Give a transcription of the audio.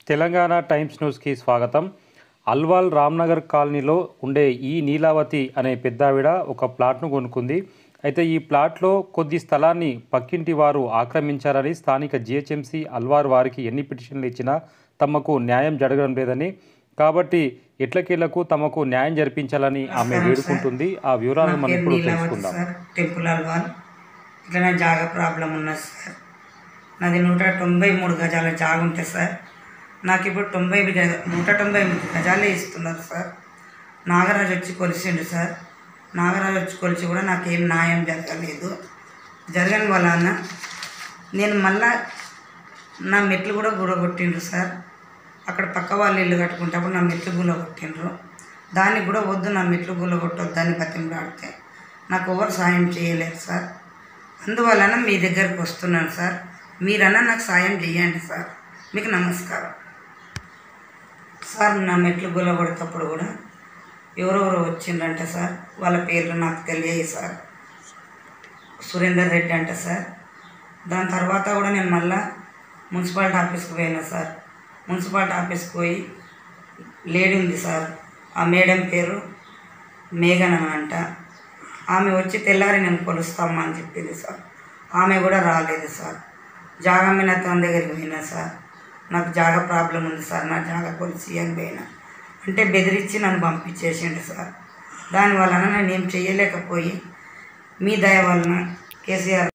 Telangana times న్యూస్కి స్వాగతం అల్వాల్ రామ్నగర్ కాలనీలో ఉండే ఈ నీలావతి అనే పెద్దావిడ ఒక ప్లాట్ను కొనుక్కుంది అయితే ఈ ప్లాట్లో కొద్ది స్థలాన్ని పక్కింటి వారు ఆక్రమించారని స్థానిక జిహెచ్ఎంసీ అల్వార్ వారికి ఎన్ని పిటిషన్లు ఇచ్చినా తమకు న్యాయం జరగడం లేదని కాబట్టి ఎట్లకేళ్లకు తమకు న్యాయం జరిపించాలని ఆమె వేడుకుంటుంది ఆ వివరాలను మనం ఇప్పుడు నీలావతి తెలుసుకుందాం సార్ టెంపుల్ అల్వాల్ ఇట్లా నా జాగా ప్రాబ్లం ఉన్నది సార్ నాది నూట తొంభై మూడు గజాల జాగా ఉంటుంది సార్ నాకు ఇప్పుడు తొంభై గజ నూట తొంభై మూడు గజాలే ఇస్తున్నారు సార్ నాగరాజు వచ్చి కొలిసిండు సార్ నాగరాజు వచ్చి కొలిచి కూడా నాకేం న్యాయం జరగలేదు జరగని వలన నేను మళ్ళా నా మెట్లు కూడా గుడగొట్టిండ్రు సార్ అక్కడ పక్క వాళ్ళు ఇల్లు కట్టుకుంటప్పుడు నా మెట్లు గుల్ల కొట్టిండ్రు దానికి కూడా వద్దు నా మెట్లు గుల్ల కొట్టొద్దని బతిమలాడితే నాకు ఎవరు సాయం చేయలేదు సార్ అందువలన మీ దగ్గరికి వస్తున్నాను సార్ మీరన్నా నాకు సాయం చేయండి సార్ మీకు నమస్కారం సార్ నా మెట్లు గుల్ల కొడేటప్పుడు కూడా ఎవరెవరు వచ్చిండ్రంటే సార్ వాళ్ళ పేర్లు నాకు తెలియదు సార్ సురేందర్ రెడ్డి అంట సార్ దాని తర్వాత కూడా నేను మళ్ళా మున్సిపాలిటీ ఆఫీస్కి పోయినా సార్ మున్సిపాలిటీ ఆఫీస్కి పోయి లేడీ ఉంది సార్ ఆ మేడం పేరు మేఘన అంట ఆమె వచ్చి తెల్లారి నేను కొలుస్తామా అని చెప్పింది సార్ ఆమె కూడా రాలేదు సార్ జాగా మీద తన దగ్గరికి పోయినా సార్ నాకు జాగా ప్రాబ్లం ఉంది సార్ నా జాగా కొలిసి అని పోయినా అంటే బెదిరించి నన్ను పంపించేసిండు సార్ దానివలన నేను ఏం చేయలేకపోయి మీ దయ వలన కేసీఆర్